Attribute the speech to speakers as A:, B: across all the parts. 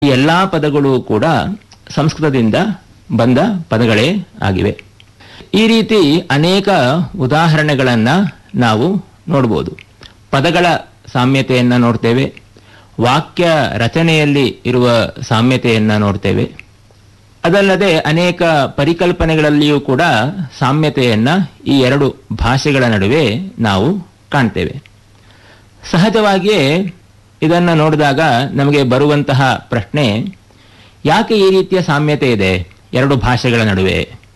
A: ಈ ಎಲ್ಲಾ ಪದಗಳು ಕೂಡ ಸಂಸ್ಕೃತದಿಂದ ಬಂದ ಪದಗಳೇ ಆಗಿವೆ ಈ ರೀತಿ ಅನೇಕ ಉದಾಹರಣೆಗಳನ್ನ ನಾವು ನೋಡ್ಬೋದು ಪದಗಳ ಸಾಮ್ಯತೆಯನ್ನ ನೋಡ್ತೇವೆ ವಾಕ್ಯ ರಚನೆಯಲ್ಲಿ ಇರುವ ಸಾಮ್ಯತೆಯನ್ನ ನೋಡ್ತೇವೆ ಅದಲ್ಲದೆ ಅನೇಕ ಪರಿಕಲ್ಪನೆಗಳಲ್ಲಿಯೂ ಕೂಡ ಸಾಮ್ಯತೆಯನ್ನ ಈ ಎರಡು ಭಾಷೆಗಳ ನಡುವೆ ನಾವು ಕಾಣ್ತೇವೆ ಸಹಜವಾಗಿಯೇ ಇದನ್ನು ನೋಡಿದಾಗ ನಮಗೆ ಬರುವಂತಹ ಪ್ರಶ್ನೆ ಯಾಕೆ ಈ ರೀತಿಯ ಸಾಮ್ಯತೆ ಇದೆ ಎರಡು ಭಾಷೆಗಳ ನಡುವೆ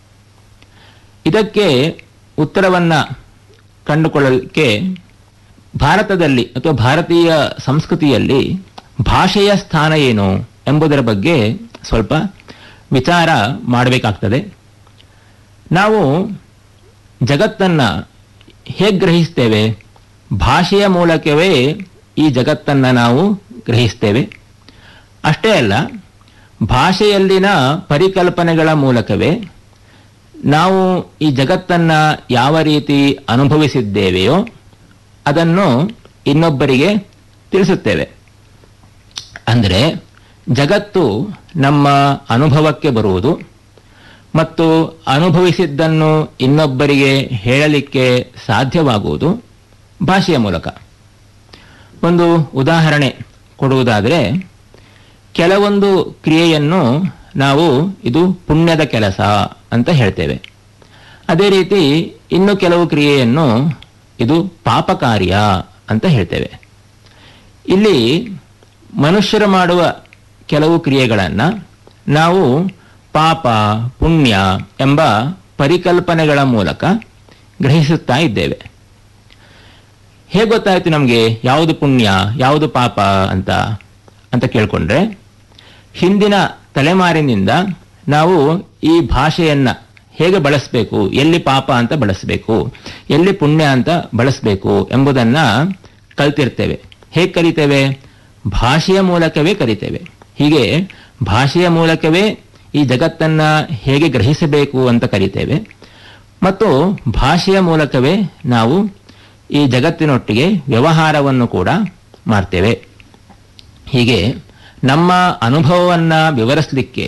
A: ಇದಕ್ಕೆ ಉತ್ತರವನ್ನ ಕಂಡುಕೊಳ್ಳಲಿಕ್ಕೆ ಭಾರತದಲ್ಲಿ ಅಥವಾ ಭಾರತೀಯ ಸಂಸ್ಕೃತಿಯಲ್ಲಿ ಭಾಷೆಯ ಸ್ಥಾನ ಏನು ಎಂಬುದರ ಬಗ್ಗೆ ಸ್ವಲ್ಪ ವಿಚಾರ ಮಾಡಬೇಕಾಗ್ತದೆ ನಾವು ಜಗತ್ತನ್ನ ಹೇಗೆ ಗ್ರಹಿಸ್ತೇವೆ ಭಾಷೆಯ ಮೂಲಕವೇ ಈ ಜಗತ್ತನ್ನ ನಾವು ಗ್ರಹಿಸ್ತೇವೆ ಅಷ್ಟೇ ಅಲ್ಲ ಭಾಷೆಯಲ್ಲಿನ ಪರಿಕಲ್ಪನೆಗಳ ಮೂಲಕವೇ ನಾವು ಈ ಜಗತ್ತನ್ನ ಯಾವ ರೀತಿ ಅನುಭವಿಸಿದ್ದೇವೆಯೋ ಅದನ್ನು ಇನ್ನೊಬ್ಬರಿಗೆ ತಿಳಿಸುತ್ತೇವೆ ಅಂದರೆ ಜಗತ್ತು ನಮ್ಮ ಅನುಭವಕ್ಕೆ ಬರುವುದು ಮತ್ತು ಅನುಭವಿಸಿದ್ದನ್ನು ಇನ್ನೊಬ್ಬರಿಗೆ ಹೇಳಲಿಕ್ಕೆ ಸಾಧ್ಯವಾಗುವುದು ಭಾಷೆಯ ಮೂಲಕ ಒಂದು ಉದಾಹರಣೆ ಕೊಡುವುದಾದರೆ ಕೆಲವೊಂದು ಕ್ರಿಯೆಯನ್ನು ನಾವು ಇದು ಪುಣ್ಯದ ಕೆಲಸ ಅಂತ ಹೇಳ್ತೇವೆ ಅದೇ ರೀತಿ ಇನ್ನು ಕೆಲವು ಕ್ರಿಯೆಯನ್ನು ಇದು ಪಾಪ ಕಾರ್ಯ ಅಂತ ಹೇಳ್ತೇವೆ ಇಲ್ಲಿ ಮನುಷ್ಯರು ಮಾಡುವ ಕೆಲವು ಕ್ರಿಯೆಗಳನ್ನು ನಾವು ಪಾಪ ಪುಣ್ಯ ಎಂಬ ಪರಿಕಲ್ಪನೆಗಳ ಮೂಲಕ ಗ್ರಹಿಸುತ್ತಾ ಇದ್ದೇವೆ ಹೇಗೆ ಗೊತ್ತಾಯ್ತು ನಮಗೆ ಯಾವುದು ಪುಣ್ಯ ಯಾವುದು ಪಾಪ ಅಂತ ಅಂತ ಕೇಳ್ಕೊಂಡ್ರೆ ಹಿಂದಿನ ತಲೆಮಾರಿನಿಂದ ನಾವು ಈ ಭಾಷೆಯನ್ನ ಹೇಗೆ ಬಳಸಬೇಕು ಎಲ್ಲಿ ಪಾಪ ಅಂತ ಬಳಸಬೇಕು ಎಲ್ಲಿ ಪುಣ್ಯ ಅಂತ ಬಳಸಬೇಕು ಎಂಬುದನ್ನ ಕಲ್ತಿರ್ತೇವೆ ಹೇಗೆ ಕಲಿತೇವೆ ಭಾಷೆಯ ಮೂಲಕವೇ ಕಲಿತೇವೆ ಹೀಗೆ ಭಾಷೆಯ ಮೂಲಕವೇ ಈ ಜಗತ್ತನ್ನ ಹೇಗೆ ಗ್ರಹಿಸಬೇಕು ಅಂತ ಕಲಿತೇವೆ ಮತ್ತು ಭಾಷೆಯ ಮೂಲಕವೇ ನಾವು ಈ ಜಗತ್ತಿನೊಟ್ಟಿಗೆ ವ್ಯವಹಾರವನ್ನು ಕೂಡ ಮಾಡ್ತೇವೆ ಹೀಗೆ ನಮ್ಮ ಅನುಭವವನ್ನ ವಿವರಿಸಲಿಕ್ಕೆ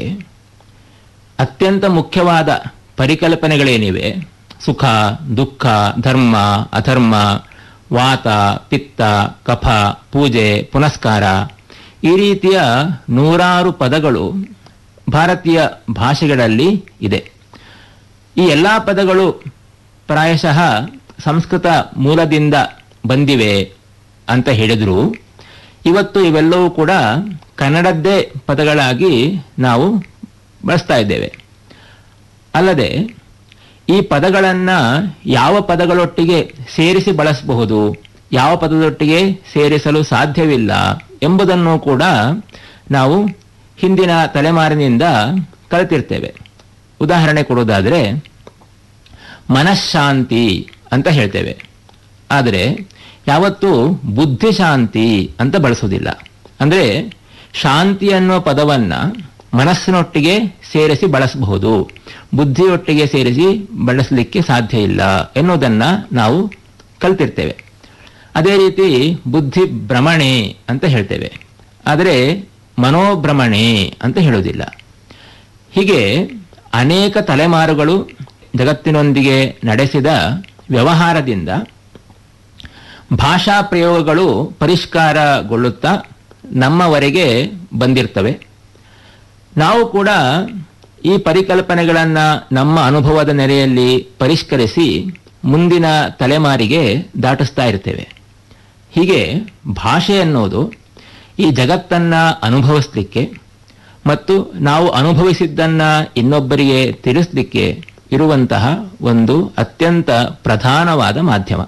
A: ಅತ್ಯಂತ ಮುಖ್ಯವಾದ ಪರಿಕಲ್ಪನೆಗಳೇನಿವೆ ಸುಖ ದುಃಖ ಧರ್ಮ ಅಧರ್ಮ ವಾತ ಪಿತ್ತ ಕಫ ಪೂಜೆ ಪುನಸ್ಕಾರ ಈ ರೀತಿಯ ನೂರಾರು ಪದಗಳು ಭಾರತೀಯ ಭಾಷೆಗಳಲ್ಲಿ ಇದೆ ಈ ಎಲ್ಲ ಪದಗಳು ಪ್ರಾಯಶಃ ಸಂಸ್ಕೃತ ಮೂಲದಿಂದ ಬಂದಿವೆ ಅಂತ ಹೇಳಿದ್ರು ಇವತ್ತು ಇವೆಲ್ಲವೂ ಕೂಡ ಕನ್ನಡದ್ದೇ ಪದಗಳಾಗಿ ನಾವು ಬಳಸ್ತಾ ಇದ್ದೇವೆ ಅಲ್ಲದೆ ಈ ಪದಗಳನ್ನ ಯಾವ ಪದಗಳೊಟ್ಟಿಗೆ ಸೇರಿಸಿ ಬಳಸಬಹುದು ಯಾವ ಪದದೊಟ್ಟಿಗೆ ಸೇರಿಸಲು ಸಾಧ್ಯವಿಲ್ಲ ಎಂಬುದನ್ನು ಕೂಡ ನಾವು ಹಿಂದಿನ ತಲೆಮಾರಿನಿಂದ ಕಲಿತಿರ್ತೇವೆ ಉದಾಹರಣೆ ಕೊಡುವುದಾದರೆ ಮನಃಶಾಂತಿ ಅಂತ ಹೇಳ್ತೇವೆ ಆದರೆ ಯಾವತ್ತೂ ಬುದ್ಧಿಶಾಂತಿ ಅಂತ ಬಳಸೋದಿಲ್ಲ ಅಂದರೆ ಶಾಂತಿ ಅನ್ನುವ ಪದವನ್ನ ಮನಸ್ಸಿನೊಟ್ಟಿಗೆ ಸೇರಿಸಿ ಬಳಸಬಹುದು ಬುದ್ಧಿಯೊಟ್ಟಿಗೆ ಸೇರಿಸಿ ಬಳಸಲಿಕ್ಕೆ ಸಾಧ್ಯ ಇಲ್ಲ ಎನ್ನುವುದನ್ನ ನಾವು ಕಲ್ತಿರ್ತೇವೆ ಅದೇ ರೀತಿ ಬುದ್ಧಿ ಭ್ರಮಣೆ ಅಂತ ಹೇಳ್ತೇವೆ ಆದರೆ ಮನೋಭ್ರಮಣೆ ಅಂತ ಹೇಳೋದಿಲ್ಲ ಹೀಗೆ ಅನೇಕ ತಲೆಮಾರುಗಳು ಜಗತ್ತಿನೊಂದಿಗೆ ನಡೆಸಿದ ವ್ಯವಹಾರದಿಂದ ಭಾಷಾ ಪ್ರಯೋಗಗಳು ಪರಿಷ್ಕಾರಗೊಳ್ಳುತ್ತಾ ನಮ್ಮವರೆಗೆ ಬಂದಿರ್ತವೆ ನಾವು ಕೂಡ ಈ ಪರಿಕಲ್ಪನೆಗಳನ್ನ ನಮ್ಮ ಅನುಭವದ ನೆಲೆಯಲ್ಲಿ ಪರಿಷ್ಕರಿಸಿ ಮುಂದಿನ ತಲೆಮಾರಿಗೆ ದಾಟಿಸ್ತಾ ಇರ್ತೇವೆ ಹೀಗೆ ಭಾಷೆ ಅನ್ನೋದು ಈ ಜಗತ್ತನ್ನ ಅನುಭವಿಸ್ಲಿಕ್ಕೆ ಮತ್ತು ನಾವು ಅನುಭವಿಸಿದ್ದನ್ನ ಇನ್ನೊಬ್ಬರಿಗೆ ತಿಳಿಸ್ಲಿಕ್ಕೆ ಇರುವಂತಹ ಒಂದು ಅತ್ಯಂತ ಪ್ರಧಾನವಾದ ಮಾಧ್ಯಮ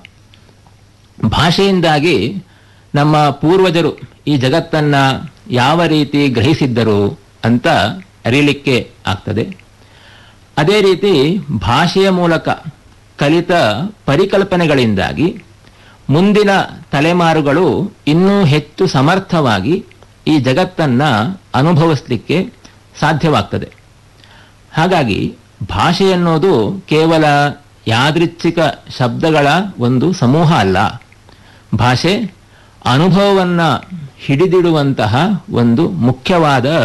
A: ಭಾಷೆಯಿಂದಾಗಿ ನಮ್ಮ ಪೂರ್ವಜರು ಈ ಜಗತ್ತನ್ನ ಯಾವ ರೀತಿ ಗ್ರಹಿಸಿದ್ದರು ಅಂತ ಅರಿಯಲಿಕ್ಕೆ ಆಗ್ತದೆ ಅದೇ ರೀತಿ ಭಾಷೆಯ ಮೂಲಕ ಕಲಿತ ಪರಿಕಲ್ಪನೆಗಳಿಂದಾಗಿ ಮುಂದಿನ ತಲೆಮಾರುಗಳು ಇನ್ನೂ ಹೆಚ್ಚು ಸಮರ್ಥವಾಗಿ ಈ ಜಗತ್ತನ್ನ ಅನುಭವಿಸಲಿಕ್ಕೆ ಸಾಧ್ಯವಾಗ್ತದೆ ಹಾಗಾಗಿ ಭಾಷೆ ಅನ್ನೋದು ಕೇವಲ ಯಾದೃಚ್ಛಿಕ ಶಬ್ದಗಳ ಒಂದು ಸಮೂಹ ಅಲ್ಲ ಭಾಷೆ ಅನುಭವವನ್ನ ಹಿಡಿದಿಡುವಂತಹ ಒಂದು ಮುಖ್ಯವಾದ